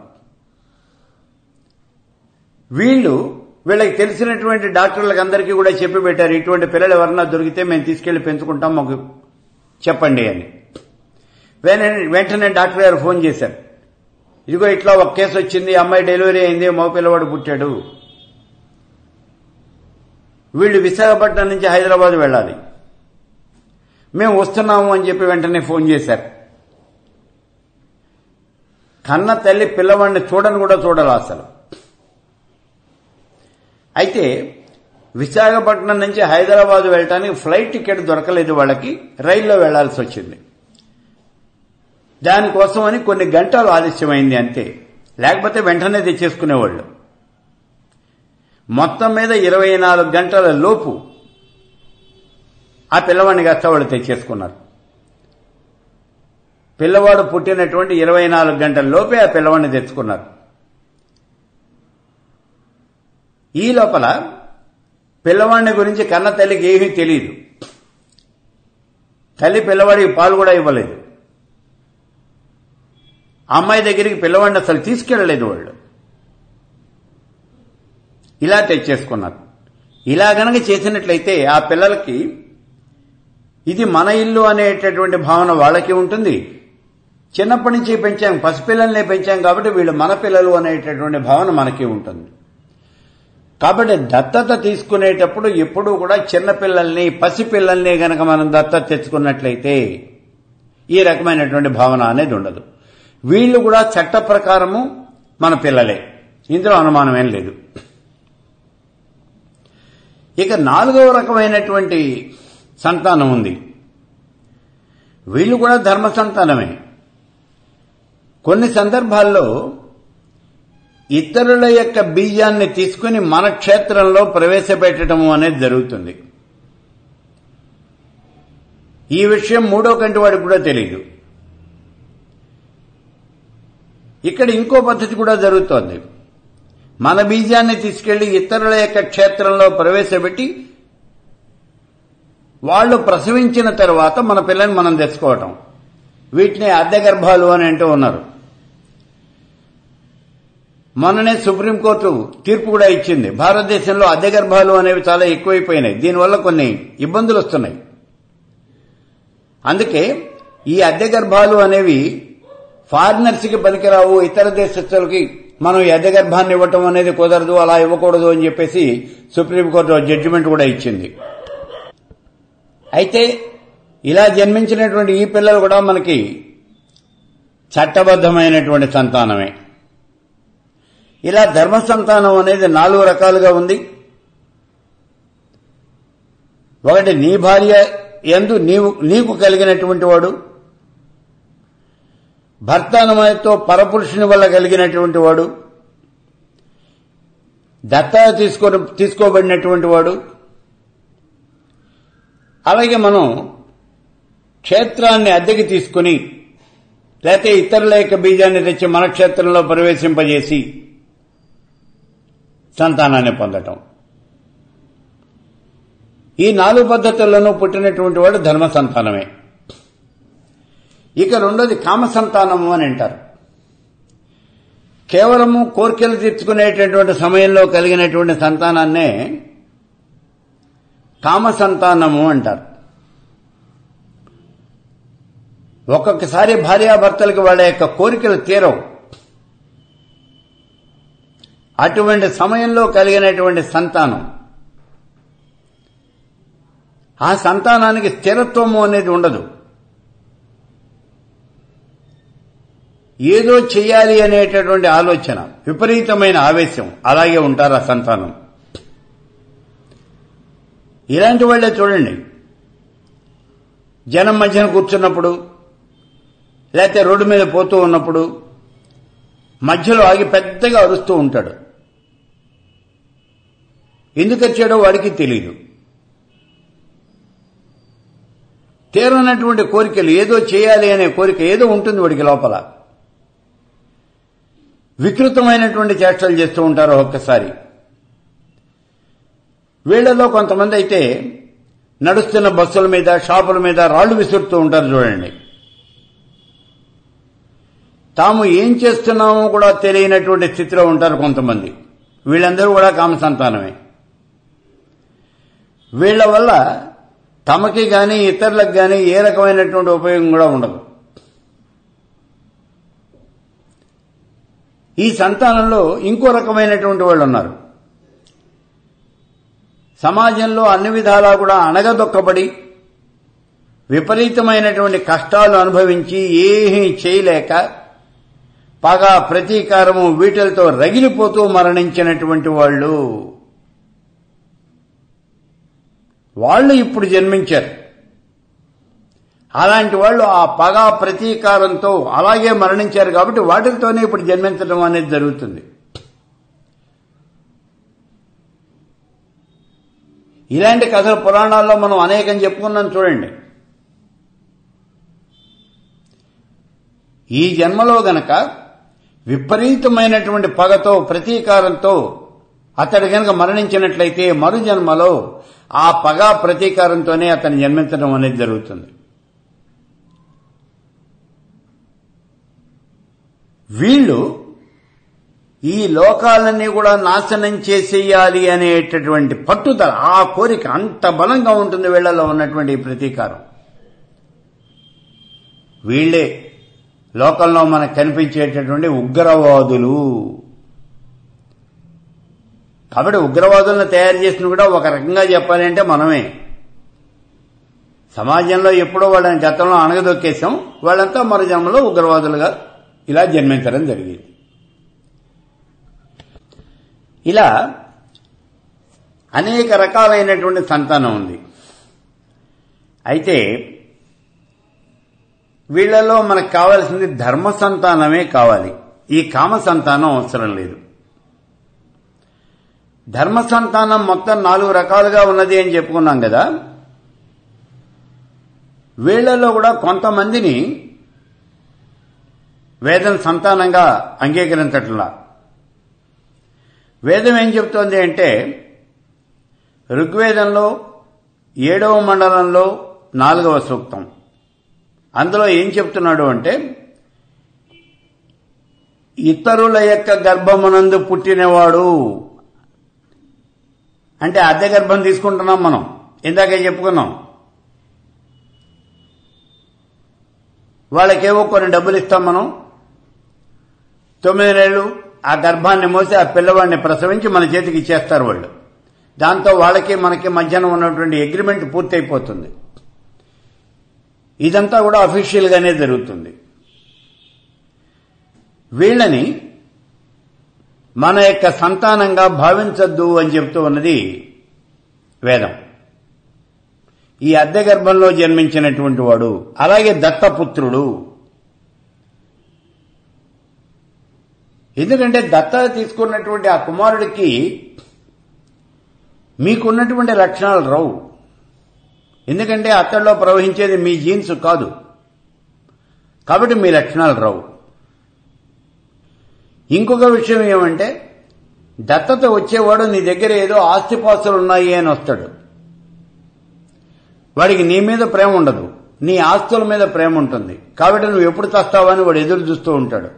వీళ్ళు వీళ్ళకి తెలిసినటువంటి డాక్టర్లకు అందరికీ కూడా చెప్పి పెట్టారు ఇటువంటి పిల్లలు ఎవరన్నా దొరికితే మేము తీసుకెళ్లి పెంచుకుంటాం మాకు చెప్పండి అని వెన- వెంటనే డాక్టర్ గారు ఫోన్ చేశారు ఇదిగో ఇట్లా ఒక కేసు వచ్చింది అమ్మాయి డెలివరీ అయింది మగ పిల్లవాడు పుట్టాడు వీళ్ళు విశాఖపట్నం నుంచి హైదరాబాద్ వెళ్ళాలి మేము వస్తున్నాము అని చెప్పి వెంటనే ఫోన్ చేశారు కన్న తల్లి పిల్లవాడిని చూడని కూడా చూడాలి అసలు అయితే విశాఖపట్నం నుంచి హైదరాబాద్ వెళ్ళటానికి ఫ్లైట్ టికెట్ దొరకలేదు వాళ్ళకి రైల్లో వెళ్లాల్సి వచ్చింది దానికోసమని కొన్ని గంటలు ఆలస్యమైంది అంతే లేకపోతే వెంటనే తెచ్చేసుకునేవాళ్ళు మొత్తం మీద ఇరవై నాలుగు గంటల లోపు ఆ పిల్లవాడిని కాస్త వాళ్ళు తెచ్చేసుకున్నారు పిల్లవాడు పుట్టినటువంటి ఇరవై నాలుగు గంటల లోపే ఆ పిల్లవాడిని తెచ్చుకున్నారు ఈ లోపల పిల్లవాడిని గురించి కన్న తల్లికి ఏమీ తెలియదు తల్లి పిల్లవాడికి పాలు కూడా ఇవ్వలేదు ఆ అమ్మాయి దగ్గరికి పిల్లవాడిని అసలు తీసుకెళ్లలేదు వాళ్ళు ఇలా తెచ్చేసుకున్నారు ఇలా గనక చేసినట్లయితే ఆ పిల్లలకి ఇది మన ఇల్లు అనేటటువంటి భావన వాళ్ళకి ఉంటుంది చిన్నప్పటి నుంచి పెంచాం పసిపిల్లల్ని పెంచాం కాబట్టి వీళ్ళు మన పిల్లలు అనేటటువంటి భావన మనకి ఉంటుంది కాబట్టి దత్తత తీసుకునేటప్పుడు ఎప్పుడూ కూడా చిన్నపిల్లల్ని పసిపిల్లల్ని గనక మనం దత్తత తెచ్చుకున్నట్లయితే ఈ రకమైనటువంటి భావన అనేది ఉండదు వీళ్ళు కూడా చట్ట ప్రకారము మన పిల్లలే ఇందులో అనుమానం ఏం లేదు ఇక నాలుగవ రకమైనటువంటి సంతానం ఉంది వీళ్ళు కూడా ధర్మ సంతానమే కొన్ని సందర్భాల్లో ఇతరుల యొక్క బీజాన్ని తీసుకుని మన క్షేత్రంలో ప్రవేశపెట్టడము అనేది జరుగుతుంది ఈ విషయం మూడో కంటి వాడికి కూడా తెలియదు ఇక్కడ ఇంకో పద్ధతి కూడా జరుగుతోంది మన బీజాన్ని తీసుకెళ్లి ఇతరుల యొక్క క్షేత్రంలో ప్రవేశపెట్టి వాళ్ళు ప్రసవించిన తర్వాత మన పిల్లని మనం తెచ్చుకోవటం వీటిని అద్దె గర్భాలు అని అంటూ ఉన్నారు మొన్ననే సుప్రీంకోర్టు తీర్పు కూడా ఇచ్చింది భారతదేశంలో అద్దె గర్భాలు అనేవి చాలా ఎక్కువైపోయినాయి దీనివల్ల కొన్ని ఇబ్బందులు వస్తున్నాయి అందుకే ఈ అద్దె గర్భాలు అనేవి ఫారినర్స్కి పనికిరావు ఇతర దేశస్తులకి మనం ఈ అద్దె గర్భాన్ని ఇవ్వటం అనేది కుదరదు అలా ఇవ్వకూడదు అని చెప్పేసి సుప్రీంకోర్టు జడ్జిమెంట్ కూడా ఇచ్చింది అయితే ఇలా జన్మించినటువంటి ఈ పిల్లలు కూడా మనకి చట్టబద్ధమైనటువంటి సంతానమే ఇలా ధర్మ సంతానం అనేది నాలుగు రకాలుగా ఉంది ఒకటి నీ భార్య ఎందు నీవు నీకు కలిగినటువంటి వాడు భర్త అనుమతితో పరపురుషుని వల్ల కలిగినటువంటి వాడు దత్తా తీసుకో తీసుకోబడినటువంటి వాడు అలాగే మనం క్షేత్రాన్ని అద్దెకి తీసుకుని లేకపోతే ఇతరుల యొక్క బీజాన్ని తెచ్చి మన క్షేత్రంలో ప్రవేశింపజేసి సంతానాన్ని పొందటం ఈ నాలుగు పద్ధతుల్లోనూ పుట్టినటువంటి వాడు ధర్మ సంతానమే ఇక రెండోది కామ సంతానము అని అంటారు కేవలము కోరికలు తీర్చుకునేటటువంటి సమయంలో కలిగినటువంటి సంతానాన్నే కామ సంతానము అంటారు ఒక్కొక్కసారి భార్యాభర్తలకి వాళ్ళ యొక్క కోరికలు తీరవు అటువంటి సమయంలో కలిగినటువంటి సంతానం ఆ సంతానానికి స్థిరత్వము అనేది ఉండదు ఏదో చెయ్యాలి అనేటటువంటి ఆలోచన విపరీతమైన ఆవేశం అలాగే ఉంటారు ఆ సంతానం ఇలాంటి వాళ్ళే చూడండి జనం మధ్యన కూర్చున్నప్పుడు లేకపోతే రోడ్డు మీద పోతూ ఉన్నప్పుడు మధ్యలో ఆగి పెద్దగా అరుస్తూ ఉంటాడు ఎందుకు వచ్చాడో వాడికి తెలియదు తీరనటువంటి కోరికలు ఏదో చేయాలి అనే కోరిక ఏదో ఉంటుంది వాడికి లోపల వికృతమైనటువంటి చేష్టలు చేస్తూ ఉంటారు ఒక్కసారి వీళ్లలో కొంతమంది అయితే నడుస్తున్న బస్సుల మీద షాపుల మీద రాళ్లు విసురుతూ ఉంటారు చూడండి తాము ఏం చేస్తున్నామో కూడా తెలియనటువంటి స్థితిలో ఉంటారు కొంతమంది వీళ్ళందరూ కూడా కామ సంతానమే వీళ్ల వల్ల తమకి గాని ఇతరులకు గాని ఏ రకమైనటువంటి ఉపయోగం కూడా ఉండదు ఈ సంతానంలో ఇంకో రకమైనటువంటి వాళ్ళు ఉన్నారు సమాజంలో అన్ని విధాలా కూడా అణగదొక్కబడి విపరీతమైనటువంటి కష్టాలు అనుభవించి ఏమీ చేయలేక పగ ప్రతీకారము వీటిలతో రగిలిపోతూ మరణించినటువంటి వాళ్ళు వాళ్ళు ఇప్పుడు జన్మించారు అలాంటి వాళ్ళు ఆ పగ ప్రతీకారంతో అలాగే మరణించారు కాబట్టి వాటితోనే ఇప్పుడు జన్మించడం అనేది జరుగుతుంది ఇలాంటి కథలు పురాణాల్లో మనం అనేకం చెప్పుకున్నాం చూడండి ఈ జన్మలో గనక విపరీతమైనటువంటి పగతో ప్రతీకారంతో అతడు గనక మరణించినట్లయితే మరు జన్మలో ఆ పగ ప్రతీకారంతోనే అతను జన్మించడం అనేది జరుగుతుంది వీళ్ళు ఈ లోకాలన్నీ కూడా నాశనం చేసేయాలి అనేటటువంటి పట్టుదల ఆ కోరిక అంత బలంగా ఉంటుంది వీళ్లలో ఉన్నటువంటి ఈ ప్రతీకారం వీళ్లే లోకంలో మనకు కనిపించేటటువంటి ఉగ్రవాదులు కాబట్టి ఉగ్రవాదులను తయారు చేసిన కూడా ఒక రకంగా చెప్పాలి అంటే మనమే సమాజంలో ఎప్పుడో వాళ్ళని గతంలో అణగదొక్కేశాం వాళ్ళంతా మరో జన్మలో ఉగ్రవాదులుగా ఇలా జన్మించడం జరిగింది ఇలా అనేక రకాలైనటువంటి సంతానం ఉంది అయితే వీళ్లలో మనకు కావాల్సింది ధర్మ సంతానమే కావాలి ఈ కామ సంతానం అవసరం లేదు ధర్మ సంతానం మొత్తం నాలుగు రకాలుగా ఉన్నది అని చెప్పుకున్నాం కదా వీళ్లలో కూడా కొంతమందిని వేదం సంతానంగా అంగీకరించట్లా వేదం ఏం చెప్తోంది అంటే ఋగ్వేదంలో ఏడవ మండలంలో నాలుగవ సూక్తం అందులో ఏం చెప్తున్నాడు అంటే ఇతరుల యొక్క గర్భమునందు పుట్టినవాడు అంటే అద్దె గర్భం తీసుకుంటున్నాం మనం ఇందాకే చెప్పుకున్నాం వాళ్ళకేవో కొన్ని డబ్బులు ఇస్తాం మనం తొమ్మిది నెలలు ఆ గర్భాన్ని మోసి ఆ పిల్లవాడిని ప్రసవించి మన చేతికి ఇచ్చేస్తారు వాళ్ళు దాంతో వాళ్ళకి మనకి మధ్యాహ్నం ఉన్నటువంటి అగ్రిమెంట్ పూర్తయిపోతుంది ఇదంతా కూడా అఫీషియల్ గానే జరుగుతుంది వీళ్ళని మన యొక్క సంతానంగా భావించద్దు అని చెప్తూ ఉన్నది వేదం ఈ అద్దె గర్భంలో జన్మించినటువంటి వాడు అలాగే దత్తపుత్రుడు ఎందుకంటే దత్త తీసుకున్నటువంటి ఆ కుమారుడికి మీకున్నటువంటి లక్షణాలు రావు ఎందుకంటే అతడిలో ప్రవహించేది మీ జీన్స్ కాదు కాబట్టి మీ లక్షణాలు రావు ఇంకొక విషయం ఏమంటే దత్తత వచ్చేవాడు నీ దగ్గర ఏదో ఆస్తిపాస్తులు ఉన్నాయి అని వస్తాడు వాడికి నీ మీద ప్రేమ ఉండదు నీ ఆస్తుల మీద ప్రేమ ఉంటుంది కాబట్టి నువ్వు ఎప్పుడు తెస్తావని వాడు ఎదురు చూస్తూ ఉంటాడు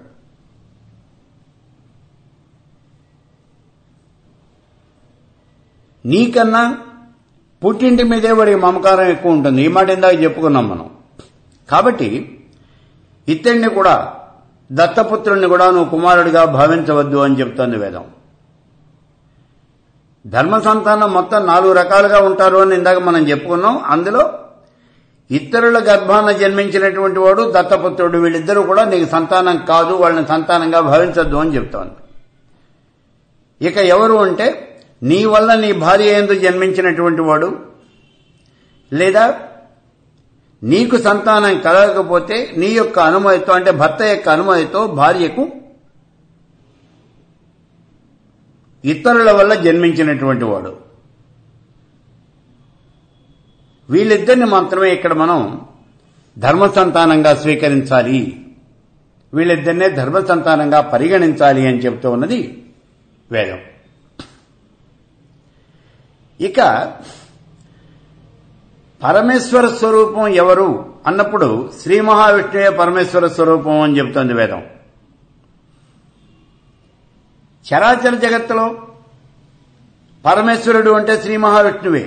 నీకన్నా పుట్టింటి మీదే వాడికి మమకారం ఎక్కువ ఉంటుంది ఈ మాట ఇందాక చెప్పుకున్నాం మనం కాబట్టి ఇతడిని కూడా దత్తపుత్రుణ్ణి కూడా నువ్వు కుమారుడిగా భావించవద్దు అని చెప్తోంది వేదం ధర్మ సంతానం మొత్తం నాలుగు రకాలుగా ఉంటారు అని ఇందాక మనం చెప్పుకున్నాం అందులో ఇతరుల గర్భాన జన్మించినటువంటి వాడు దత్తపుత్రుడు వీళ్ళిద్దరూ కూడా నీకు సంతానం కాదు వాళ్ళని సంతానంగా భావించద్దు అని చెప్తోంది ఇక ఎవరు అంటే నీ వల్ల నీ భార్య ఎందు జన్మించినటువంటి వాడు లేదా నీకు సంతానం కలగకపోతే నీ యొక్క అనుమతితో అంటే భర్త యొక్క అనుమతితో భార్యకు ఇతరుల వల్ల జన్మించినటువంటి వాడు వీళ్ళిద్దరిని మాత్రమే ఇక్కడ మనం ధర్మ సంతానంగా స్వీకరించాలి వీళ్ళిద్దరినే ధర్మ సంతానంగా పరిగణించాలి అని చెబుతూ ఉన్నది వేదం ఇక పరమేశ్వర స్వరూపం ఎవరు అన్నప్పుడు శ్రీ మహావిష్ణువే పరమేశ్వర స్వరూపం అని చెబుతోంది వేదం చరాచర జగత్తులో పరమేశ్వరుడు అంటే శ్రీ మహావిష్ణువే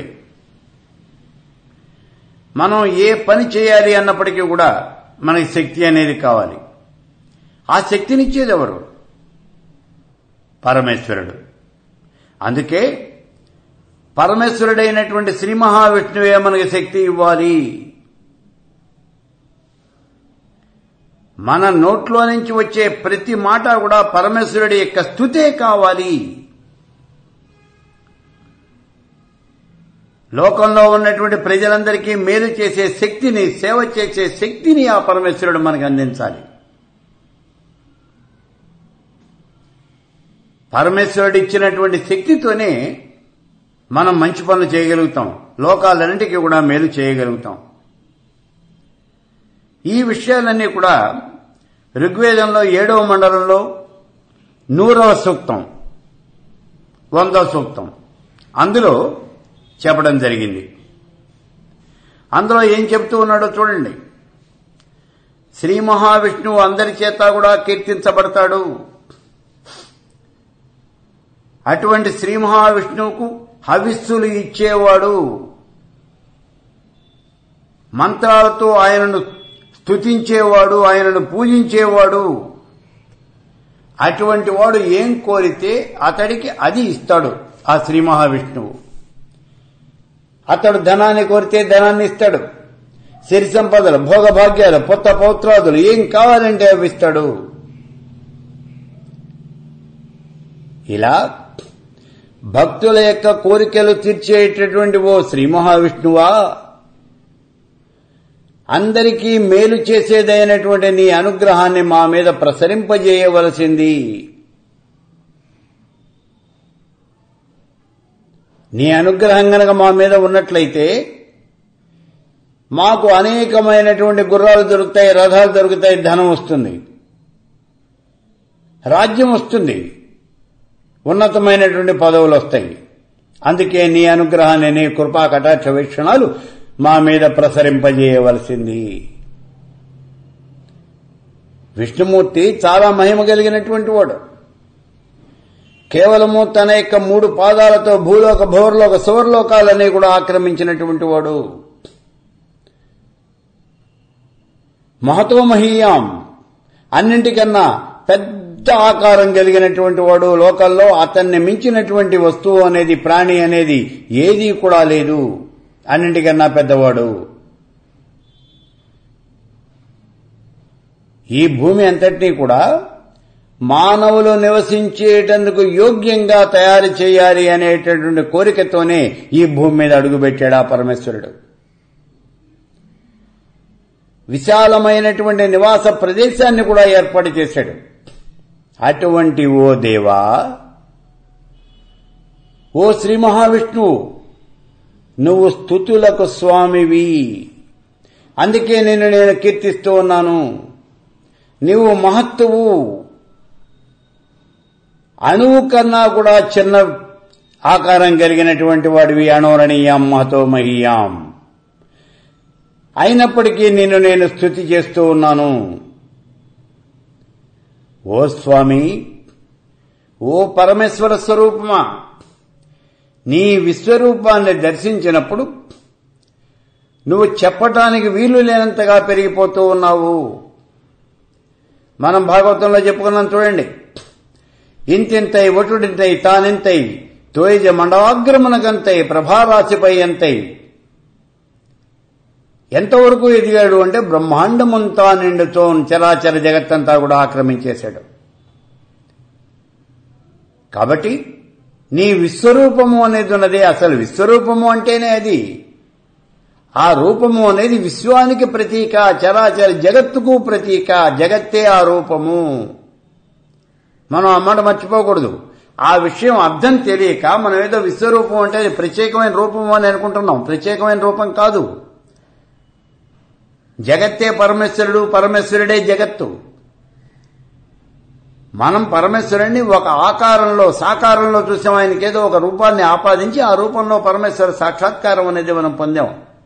మనం ఏ పని చేయాలి అన్నప్పటికీ కూడా మనకి శక్తి అనేది కావాలి ఆ శక్తినిచ్చేది ఎవరు పరమేశ్వరుడు అందుకే పరమేశ్వరుడైనటువంటి శ్రీ మహావిష్ణువే మనకి శక్తి ఇవ్వాలి మన నోట్లో నుంచి వచ్చే ప్రతి మాట కూడా పరమేశ్వరుడి యొక్క స్థుతే కావాలి లోకంలో ఉన్నటువంటి ప్రజలందరికీ మేలు చేసే శక్తిని సేవ చేసే శక్తిని ఆ పరమేశ్వరుడు మనకు అందించాలి పరమేశ్వరుడు ఇచ్చినటువంటి శక్తితోనే మనం మంచి పనులు చేయగలుగుతాం లోకాలన్నింటికీ కూడా మేలు చేయగలుగుతాం ఈ విషయాలన్నీ కూడా ఋగ్వేదంలో ఏడవ మండలంలో నూరవ సూక్తం వందవ సూక్తం అందులో చెప్పడం జరిగింది అందులో ఏం చెప్తూ ఉన్నాడో చూడండి శ్రీ మహావిష్ణువు అందరి చేత కూడా కీర్తించబడతాడు అటువంటి శ్రీ మహావిష్ణువుకు హవిస్సులు ఇచ్చేవాడు మంత్రాలతో ఆయనను స్తుతించేవాడు ఆయనను పూజించేవాడు అటువంటి వాడు ఏం కోరితే అతడికి అది ఇస్తాడు ఆ శ్రీ మహావిష్ణువు అతడు ధనాన్ని కోరితే ధనాన్ని ఇస్తాడు సిరి సంపదలు భోగభాగ్యాలు పొత్త పౌత్రాదులు ఏం కావాలంటే అవి ఇస్తాడు ఇలా భక్తుల యొక్క కోరికలు తీర్చేటటువంటి ఓ శ్రీ మహావిష్ణువా అందరికీ మేలు చేసేదైనటువంటి నీ అనుగ్రహాన్ని మా మీద ప్రసరింపజేయవలసింది నీ అనుగ్రహం గనక మా మీద ఉన్నట్లయితే మాకు అనేకమైనటువంటి గుర్రాలు దొరుకుతాయి రథాలు దొరుకుతాయి ధనం వస్తుంది రాజ్యం వస్తుంది ఉన్నతమైనటువంటి పదవులు వస్తాయి అందుకే నీ అనుగ్రహాన్ని నీ కృపా కటాక్ష వీక్షణాలు మా మీద ప్రసరింపజేయవలసింది విష్ణుమూర్తి చాలా మహిమ కలిగినటువంటి వాడు కేవలము తన యొక్క మూడు పాదాలతో భూలోక భోర్లోక సువర్లోకాలన్నీ కూడా ఆక్రమించినటువంటి వాడు మహతో మహీయాం అన్నింటికన్నా పెద్ద ఆకారం కలిగినటువంటి వాడు లోకల్లో అతన్ని మించినటువంటి వస్తువు అనేది ప్రాణి అనేది ఏదీ కూడా లేదు అన్నింటికన్నా పెద్దవాడు ఈ భూమి అంతటినీ కూడా మానవులు నివసించేటందుకు యోగ్యంగా తయారు చేయాలి అనేటటువంటి కోరికతోనే ఈ భూమి మీద అడుగుపెట్టాడు ఆ పరమేశ్వరుడు విశాలమైనటువంటి నివాస ప్రదేశాన్ని కూడా ఏర్పాటు చేశాడు అటువంటి ఓ దేవా ఓ శ్రీ మహావిష్ణువు నువ్వు స్థుతులకు స్వామివి అందుకే నిన్ను నేను కీర్తిస్తూ ఉన్నాను నీవు మహత్తువు అణువు కన్నా కూడా చిన్న ఆకారం కలిగినటువంటి వాడివి అణోరణీయాం మహతో మహీయాం అయినప్పటికీ నిన్ను నేను స్థుతి చేస్తూ ఉన్నాను ఓ స్వామి ఓ పరమేశ్వర స్వరూపమా నీ విశ్వరూపాన్ని దర్శించినప్పుడు నువ్వు చెప్పటానికి వీలు లేనంతగా పెరిగిపోతూ ఉన్నావు మనం భాగవతంలో చెప్పుకున్నాం చూడండి ఇంతింతై ఒటుడింతై తానింతై తోయజ మండవాగ్రమునకంతై ప్రభారాశిపై ఎంతై ఎంతవరకు ఎదిగాడు అంటే బ్రహ్మాండమంతా నిండుతో చరాచర జగత్తంతా కూడా ఆక్రమించేశాడు కాబట్టి నీ విశ్వరూపము అనేది ఉన్నది అసలు విశ్వరూపము అంటేనే అది ఆ రూపము అనేది విశ్వానికి ప్రతీక చరాచర జగత్తుకు ప్రతీక జగత్తే ఆ రూపము మనం అమ్మట మర్చిపోకూడదు ఆ విషయం అర్థం తెలియక మనం ఏదో విశ్వరూపం అంటే అది ప్రత్యేకమైన రూపం అని అనుకుంటున్నాం ప్రత్యేకమైన రూపం కాదు జగత్తే పరమేశ్వరుడు పరమేశ్వరుడే జగత్తు మనం పరమేశ్వరుణ్ణి ఒక ఆకారంలో సాకారంలో చూసాం ఆయనకి ఏదో ఒక రూపాన్ని ఆపాదించి ఆ రూపంలో పరమేశ్వర సాక్షాత్కారం అనేది మనం పొందాం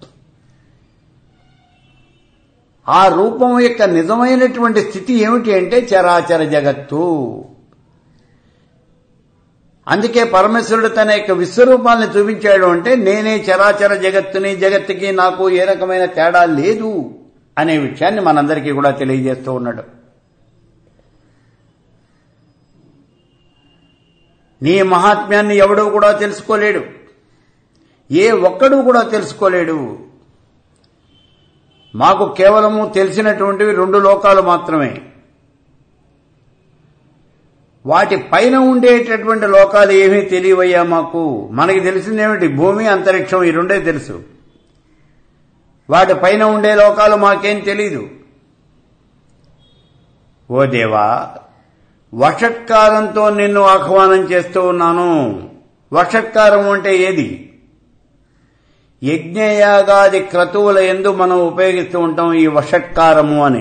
ఆ రూపం యొక్క నిజమైనటువంటి స్థితి ఏమిటి అంటే చరాచర జగత్తు అందుకే పరమేశ్వరుడు తన యొక్క విశ్వరూపాన్ని చూపించాడు అంటే నేనే చరాచర జగత్తుని జగత్తుకి నాకు ఏ రకమైన తేడా లేదు అనే విషయాన్ని మనందరికీ కూడా తెలియజేస్తూ ఉన్నాడు నీ మహాత్మ్యాన్ని ఎవడూ కూడా తెలుసుకోలేడు ఏ ఒక్కడూ కూడా తెలుసుకోలేడు మాకు కేవలము తెలిసినటువంటివి రెండు లోకాలు మాత్రమే వాటి పైన ఉండేటటువంటి లోకాలు ఏమీ తెలియవయ్యా మాకు మనకి తెలిసిందేమిటి భూమి అంతరిక్షం ఈ రెండే తెలుసు వాటి పైన ఉండే లోకాలు మాకేం తెలీదు ఓ దేవా వషట్కారంతో నిన్ను ఆహ్వానం చేస్తూ ఉన్నాను వషట్కారం అంటే ఏది యజ్ఞయాగాది క్రతువుల ఎందు మనం ఉపయోగిస్తూ ఉంటాం ఈ వషట్కారము అని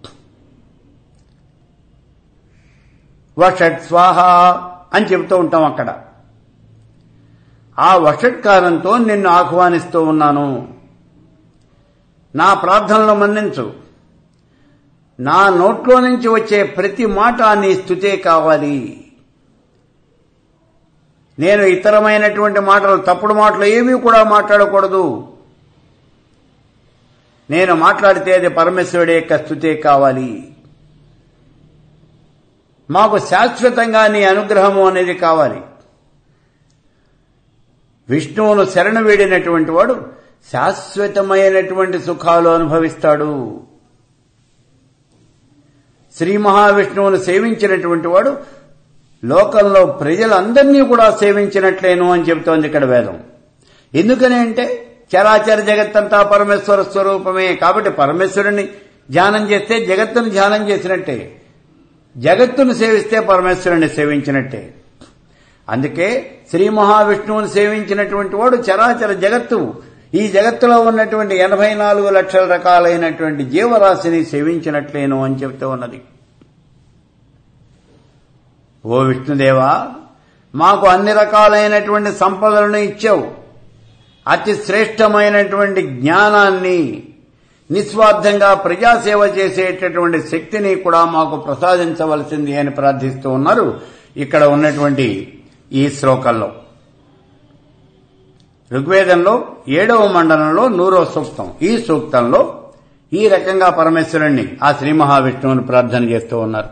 వషట్ స్వాహ అని చెబుతూ ఉంటాం అక్కడ ఆ వషట్కారంతో నిన్ను ఆహ్వానిస్తూ ఉన్నాను నా ప్రార్థనలు మన్నించు నా నోట్లో నుంచి వచ్చే ప్రతి మాట నీ స్థుతే కావాలి నేను ఇతరమైనటువంటి మాటలు తప్పుడు మాటలు ఏమీ కూడా మాట్లాడకూడదు నేను మాట్లాడితే అది పరమేశ్వరుడి యొక్క స్థుతే కావాలి మాకు శాశ్వతంగా నీ అనుగ్రహము అనేది కావాలి విష్ణువును శరణ వేడినటువంటి వాడు శాశ్వతమైనటువంటి సుఖాలు అనుభవిస్తాడు శ్రీ మహావిష్ణువును సేవించినటువంటి వాడు లోకంలో ప్రజలందరినీ కూడా సేవించినట్లేను అని చెబుతోంది ఇక్కడ వేదం ఎందుకని అంటే చరాచర జగత్తంతా పరమేశ్వర స్వరూపమే కాబట్టి పరమేశ్వరుని ధ్యానం చేస్తే జగత్తును ధ్యానం చేసినట్టే జగత్తును సేవిస్తే పరమేశ్వరుని సేవించినట్టే అందుకే శ్రీ మహావిష్ణువుని సేవించినటువంటి వాడు చరాచర జగత్తు ఈ జగత్తులో ఉన్నటువంటి ఎనభై నాలుగు లక్షల రకాలైనటువంటి జీవరాశిని సేవించినట్లేను అని చెబుతూ ఉన్నది ఓ విష్ణుదేవా మాకు అన్ని రకాలైనటువంటి సంపదలను ఇచ్చావు అతి శ్రేష్టమైనటువంటి జ్ఞానాన్ని నిస్వార్థంగా ప్రజాసేవ చేసేటటువంటి శక్తిని కూడా మాకు ప్రసాదించవలసింది అని ప్రార్థిస్తూ ఉన్నారు ఇక్కడ ఉన్నటువంటి ఈ శ్లోకంలో ఋగ్వేదంలో ఏడవ మండలంలో నూరో సూక్తం ఈ సూక్తంలో ఈ రకంగా పరమేశ్వరుణ్ణి ఆ శ్రీ మహావిష్ణువుని ప్రార్థన చేస్తూ ఉన్నారు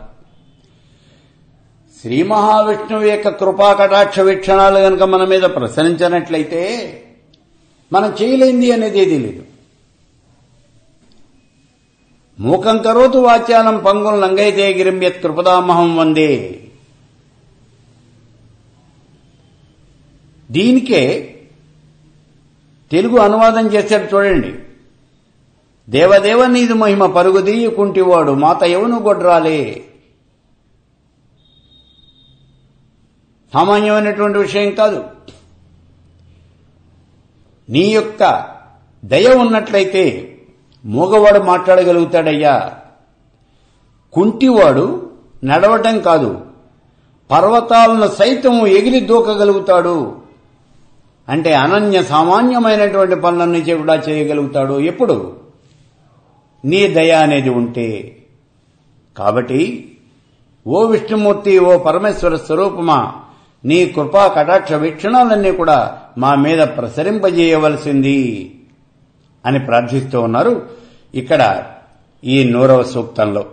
శ్రీ మహావిష్ణువు యొక్క కృపా కటాక్ష వీక్షణాలు గనక మన మీద ప్రసరించినట్లయితే మనం చేయలేంది అనేది ఏదీ లేదు మూకం కరోతు వాచ్యానం పంగులు లంగైతే గిరిమ్యత్ కృపదామహం వందే దీనికే తెలుగు అనువాదం చేశాడు చూడండి దేవదేవ నీదు మహిమ పరుగుదీయుకుంటివాడు మాత ఎవను గొడ్రాలే సామాన్యమైనటువంటి విషయం కాదు నీ యొక్క దయ ఉన్నట్లయితే మూగవాడు మాట్లాడగలుగుతాడయ్యా కుంటివాడు నడవటం కాదు పర్వతాలను సైతం ఎగిరి దూకగలుగుతాడు అంటే అనన్య సామాన్యమైనటువంటి పనులన్నీ కూడా చేయగలుగుతాడు ఎప్పుడు నీ దయ అనేది ఉంటే కాబట్టి ఓ విష్ణుమూర్తి ఓ పరమేశ్వర స్వరూపమా నీ కృపా కటాక్ష వీక్షణాలన్నీ కూడా మా మీద ప్రసరింపజేయవలసింది అని ప్రార్థిస్తూ ఉన్నారు ఇక్కడ ఈ నూరవ సూక్తంలో